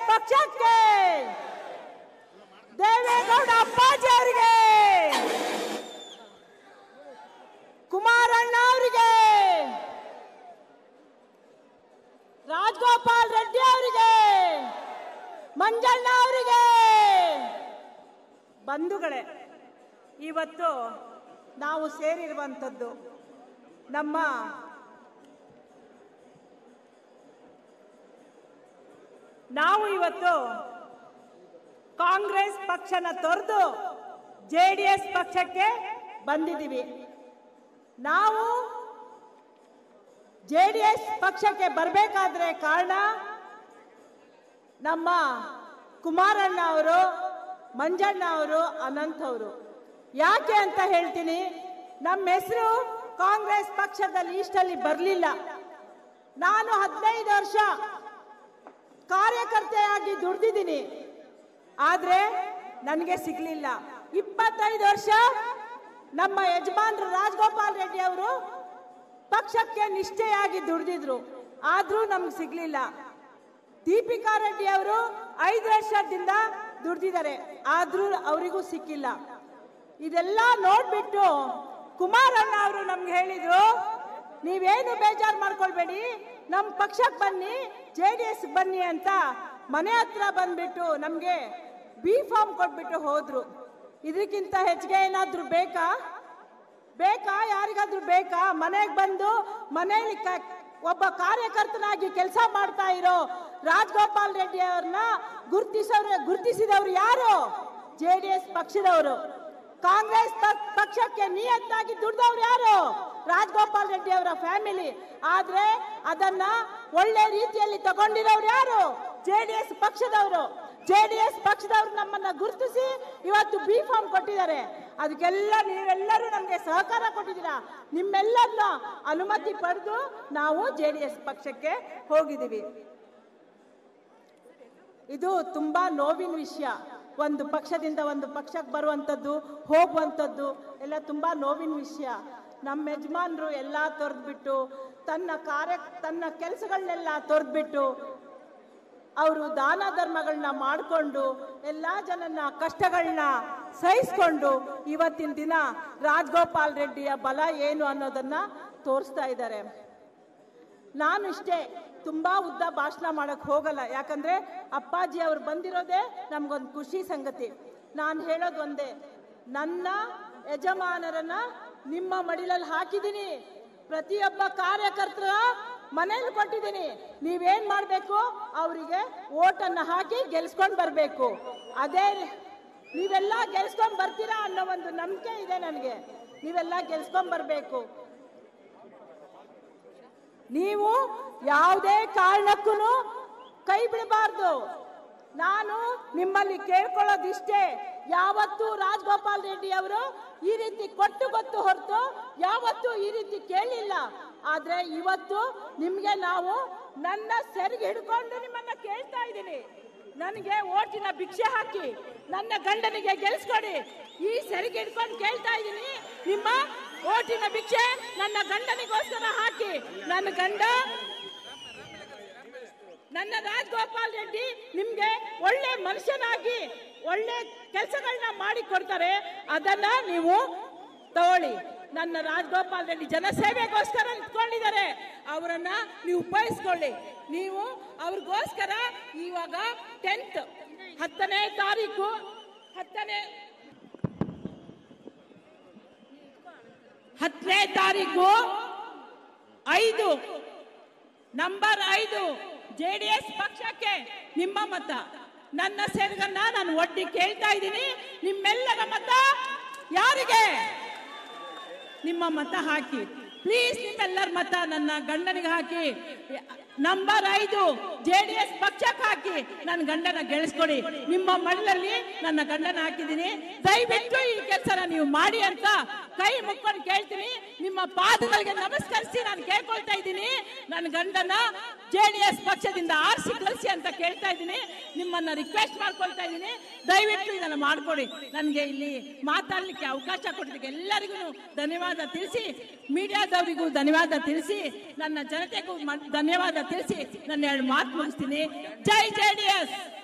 ಪಕ್ಷಕ್ಕೆ ದೇವೇಗೌಡ ಅಪ್ಪಾಜಿ ಅವರಿಗೆ ಕುಮಾರಣ್ಣ ಅವರಿಗೆ ರಾಜಗೋಪಾಲ್ ರೆಡ್ಡಿ ಅವರಿಗೆ ಮಂಜಣ್ಣ ಅವರಿಗೆ ಬಂಧುಗಳೇ ಇವತ್ತು ನಾವು ಸೇರಿರುವಂಥದ್ದು ನಮ್ಮ ನಾವು ಇವತ್ತು ಕಾಂಗ್ರೆಸ್ ಪಕ್ಷನ ತೊರೆದು ಜೆ ಡಿ ಎಸ್ ಪಕ್ಷಕ್ಕೆ ಬಂದಿದ್ದೀವಿ ನಾವು ಜೆ ಡಿ ಎಸ್ ಪಕ್ಷಕ್ಕೆ ಬರಬೇಕಾದ್ರೆ ಕಾರಣ ನಮ್ಮ ಕುಮಾರಣ್ಣ ಅವರು ಮಂಜಣ್ಣ ಅವರು ಅನಂತ್ ಅವರು ಯಾಕೆ ಅಂತ ಹೇಳ್ತೀನಿ ನಮ್ಮ ಹೆಸರು ಕಾಂಗ್ರೆಸ್ ಪಕ್ಷದ ಲೀಸ್ಟಲ್ಲಿ ಬರಲಿಲ್ಲ ನಾನು ಹದಿನೈದು ವರ್ಷ ಕಾರ್ಯಕರ್ತೆಯಾಗಿ ದುಡ್ದಿದ್ದೀನಿ ಆದ್ರೆ ನನಗೆ ಸಿಗ್ಲಿಲ್ಲ ಇಪ್ಪತ್ತೈದು ವರ್ಷ ನಮ್ಮ ಯಜಮಾನ್ರು ರಾಜಗೋಪಾಲ್ ರೆಡ್ಡಿ ಅವರು ಪಕ್ಷಕ್ಕೆ ನಿಷ್ಠೆಯಾಗಿ ದುಡ್ದಿದ್ರು ಆದ್ರೂ ನಮ್ಗೆ ಸಿಗ್ಲಿಲ್ಲ ದೀಪಿಕಾ ರೆಡ್ಡಿ ಅವರು ಐದು ವರ್ಷದಿಂದ ದುಡ್ದಿದ್ದಾರೆ ಆದ್ರೂ ಅವರಿಗೂ ಸಿಕ್ಕಿಲ್ಲ ಇದೆಲ್ಲ ನೋಡ್ಬಿಟ್ಟು ಕುಮಾರಣ್ಣ ಅವರು ನಮ್ಗೆ ಹೇಳಿದ್ರು ನೀವೇನು ಬೇಜಾರು ಮಾಡ್ಕೊಳ್ಬೇಡಿ ನಮ್ಮ ಪಕ್ಷಕ್ಕೆ ಬನ್ನಿ ಜೆ ಡಿ ಎಸ್ ಬನ್ನಿ ಅಂತ ಮನೆ ಹತ್ರ ಬಂದ್ಬಿಟ್ಟು ನಮಗೆ ಬಿ ಫಾರ್ಮ್ ಕೊಟ್ಬಿಟ್ಟು ಹೋದ್ರು ಇದಕ್ಕಿಂತ ಹೆಚ್ಚಿಗೆ ಏನಾದ್ರೂ ಬೇಕಾ ಬೇಕಾ ಯಾರಿಗಾದ್ರೂ ಬೇಕಾ ಮನೆಗೆ ಬಂದು ಮನೆಯಲ್ಲಿ ಕ- ಒಬ್ಬ ಕಾರ್ಯಕರ್ತನಾಗಿ ಕೆಲಸ ಮಾಡ್ತಾ ಇರೋ ರಾಜಗೋಪಾಲ್ ರೆಡ್ಡಿ ಅವ್ರನ್ನ ಗುರುತಿಸೋರು ಗುರುತಿಸಿದವರು ಯಾರು ಜೆ ಡಿ ಎಸ್ ಪಕ್ಷದವರು ಕಾಂಗ್ರೆಸ್ ಪ- ಪಕ್ಷಕ್ಕೆ ನಿಯತ್ತಾಗಿ ದುಡ್ದವ್ರು ಯಾರು ರಾಜಗೋಪಾಲ್ ರೆಡ್ಡಿ ಅವರ ಫ್ಯಾಮಿಲಿ ಆದ್ರೆ ಅದನ್ನ ಒಳ್ಳೆ ರೀತಿಯಲ್ಲಿ ತಗೊಂಡಿರೋರು ಯಾರು ಜೆ ಡಿ ಎಸ್ ಪಕ್ಷದವರು ಜೆ ಡಿ ಎಸ್ ಪಕ್ಷದವರು ನಮ್ಮನ್ನ ಗುರುತಿಸಿ ಇವತ್ತು ಬಿ ಫಾರ್ಮ್ ಕೊಟ್ಟಿದ್ದಾರೆ ಅದಕ್ಕೆಲ್ಲ ನೀವೆಲ್ಲರೂ ನಮಗೆ ಸಹಕಾರ ಕೊಟ್ಟಿದ್ದೀರಾ ನಿಮ್ಮೆಲ್ಲರನ್ನ ಅನುಮತಿ ಪಡೆದು ನಾವು ಜೆ ಡಿ ಎಸ್ ಪಕ್ಷಕ್ಕೆ ಹೋಗಿದ್ದೀವಿ ಇದು ತುಂಬಾ ನೋವಿನ ವಿಷಯ ಒಂದು ಪಕ್ಷದಿಂದ ಒಂದು ಪಕ್ಷಕ್ಕೆ ಬರುವಂಥದ್ದು ಹೋಗುವಂಥದ್ದು ಎಲ್ಲ ತುಂಬಾ ನೋವಿನ ವಿಷಯ ನಮ್ಮ ಯಜಮಾನ್ರು ಎಲ್ಲ ತೊರೆದ್ಬಿಟ್ಟು ತನ್ನ ಕಾರ್ಯ ತನ್ನ ಕೆಲಸಗಳನ್ನೆಲ್ಲ ತೊರೆದ್ಬಿಟ್ಟು ಅವರು ದಾನ ಧರ್ಮಗಳನ್ನ ಮಾಡಿಕೊಂಡು ಎಲ್ಲ ಜನನ ಕಷ್ಟಗಳನ್ನ ಸಹಿಸ್ಕೊಂಡು ಇವತ್ತಿನ ದಿನ ರಾಜಗೋಪಾಲ್ ರೆಡ್ಡಿಯ ಬಲ ಏನು ಅನ್ನೋದನ್ನ ತೋರಿಸ್ತಾ ಇದ್ದಾರೆ ನಾನು ಇಷ್ಟೇ ತುಂಬಾ ಉದ್ದ ಭಾಷಣ ಮಾಡಕ್ ಹೋಗಲ್ಲ ಯಾಕಂದ್ರೆ ಅಪ್ಪಾಜಿ ಅವ್ರು ಬಂದಿರೋದೇ ನಮ್ಗೊಂದು ಖುಷಿ ಸಂಗತಿ ನಾನು ಹೇಳೋದು ಒಂದೇ ನನ್ನ ಯಜಮಾನರನ್ನ ನಿಮ್ಮ ಮಡಿಲಲ್ಲಿ ಹಾಕಿದ್ದೀನಿ ಪ್ರತಿಯೊಬ್ಬ ಕಾರ್ಯಕರ್ತರ ಮನೇಲಿ ಕೊಟ್ಟಿದ್ದೀನಿ ನೀವೇನ್ ಮಾಡ್ಬೇಕು ಅವರಿಗೆ ಓಟನ್ನ ಹಾಕಿ ಗೆಲ್ಸ್ಕೊಂಡ್ ಬರ್ಬೇಕು ಅದೇ ನೀವೆಲ್ಲ ಗೆಲ್ಸ್ಕೊಂಡ್ ಬರ್ತೀರಾ ಅನ್ನೋ ಒಂದು ನಂಬಿಕೆ ಇದೆ ನನಗೆ ನೀವೆಲ್ಲ ಗೆಲ್ಸ್ಕೊಂಡ್ ಬರ್ಬೇಕು ನೀವು ಯಾವುದೇ ಕಾರಣಕ್ಕೂ ಕೈ ಬಿಡಬಾರ್ದು ನಾನು ನಿಮ್ಮಲ್ಲಿ ಕೇಳ್ಕೊಳ್ಳೋದಿಷ್ಟೇ ಯಾವತ್ತೂ ರಾಜಗೋಪಾಲ್ ರೆಡ್ಡಿ ಅವರು ಈ ರೀತಿ ಕೊಟ್ಟು ಗೊತ್ತು ಹೊರತು ಯಾವತ್ತೂ ಈ ರೀತಿ ಕೇಳಿಲ್ಲ ಆದ್ರೆ ಇವತ್ತು ನಿಮ್ಗೆ ನಾವು ನನ್ನ ಸೆರಗಿ ಹಿಡ್ಕೊಂಡು ನಿಮ್ಮನ್ನ ಕೇಳ್ತಾ ಇದ್ದೀನಿ ನನಗೆ ಓಟಿನ ಭಿಕ್ಷೆ ಹಾಕಿ ನನ್ನ ಗಂಡನಿಗೆ ಗೆಲ್ಸ್ಕೊಡಿ ಈ ಸೆರಗಿ ಹಿಡ್ಕೊಂಡು ಕೇಳ್ತಾ ಇದ್ದೀನಿ ನಿಮ್ಮ ಓಟಿನ ಭಿಕ್ಷೆ ನನ್ನ ಗಂಡನಿಗೋಸ್ಕರ ಹಾಕಿ ನನ್ನ ಗಂಡ ನನ್ನ ರಾಜಗೋಪಾಲ್ ರೆಡ್ಡಿ ನಿಮ್ಗೆ ಒಳ್ಳೆ ಮನುಷ್ಯನಾಗಿ ಒಳ್ಳೆ ಕೆಲಸಗಳನ್ನ ಮಾಡಿ ಕೊಡ್ತಾರೆ ಅದನ್ನ ನೀವು ತಗೊಳ್ಳಿ ನನ್ನ ರಾಜಗೋಪಾಲ್ ರೆಡ್ಡಿ ಜನಸೇವೆಗೋಸ್ಕರ ನಿಂತ್ಕೊಂಡಿದ್ದಾರೆ ಅವರನ್ನ ನೀವು ಉಪಯೋಗಿಸ್ಕೊಳ್ಳಿ ನೀವು ಅವ್ರಿಗೋಸ್ಕರ ಇವಾಗ ಟೆಂತ್ ಹತ್ತನೇ ತಾರೀಕು ಹತ್ತನೇ ಹತ್ತನೇ ತಾರೀಕು ಐದು ನಂಬರ್ ಐದು ಜೆಡಿಎಸ್ ಪಕ್ಷಕ್ಕೆ ನಿಮ್ಮ ಮತ ನನ್ನ ಸೇರ್ಗನ್ನ ನಾನು ಒಡ್ಡಿ ಕೇಳ್ತಾ ಇದ್ದೀನಿ ನಿಮ್ಮೆಲ್ಲರ ಮತ ಯಾರಿಗೆ ನಿಮ್ಮ ಮತ ಹಾಕಿ ಪ್ಲೀಸ್ ನಿಮ್ಮೆಲ್ಲರ ಮತ ನನ್ನ ಗಂಡನಿಗೆ ಹಾಕಿ ನಂಬರ್ ಐದು ಜೆ ಡಿ ಎಸ್ ಪಕ್ಷಕ್ಕೆ ಹಾಕಿ ನನ್ನ ಗಂಡನ ಗೆಳಿಸ್ಕೊಡಿ ನಿಮ್ಮ ಮಣ್ಣಲ್ಲಿ ನನ್ನ ಗಂಡನ ಹಾಕಿದ್ದೀನಿ ದಯವಿಟ್ಟು ಈ ಕೆಲಸನ ನೀವು ಮಾಡಿ ಅಂತ ಕೈ ಮುಕ್ಕೊಂಡು ಕೇಳ್ತೀನಿ ನಿಮ್ಮ ಪಾದಗಳಿಗೆ ನಮಸ್ಕರಿಸಿ ನಾನು ಕೇಳ್ಕೊಳ್ತಾ ಇದ್ದೀನಿ ನನ್ನ ಗಂಡನ ಜೆ ಡಿ ಎಸ್ ಪಕ್ಷದಿಂದ ಆರಿಸಿ ಕಳಿಸಿ ಅಂತ ಕೇಳ್ತಾ ಇದ್ದೀನಿ ನಿಮ್ಮನ್ನ ರಿಕ್ವೆಸ್ಟ್ ಮಾಡ್ಕೊಳ್ತಾ ಇದ್ದೀನಿ ದಯವಿಟ್ಟು ಇದನ್ನ ಮಾಡ್ಕೊಡಿ ನನಗೆ ಇಲ್ಲಿ ಮಾತಾಡ್ಲಿಕ್ಕೆ ಅವಕಾಶ ಕೊಟ್ಟಿದ್ದಕ್ಕೆ ಎಲ್ಲರಿಗೂ ಧನ್ಯವಾದ ತಿಳಿಸಿ ಮೀಡಿಯಾದವರಿಗೂ ಧನ್ಯವಾದ ತಿಳಿಸಿ ನನ್ನ ಜನತೆಗೂ ಮ- ಧನ್ಯವಾದ ತಿಳಿಸಿ ನನ್ನ ಎರಡು ಮಾತು ಮುಗಿಸ್ತೀನಿ ಜೈ ಜೆ ಡಿ ಎಸ್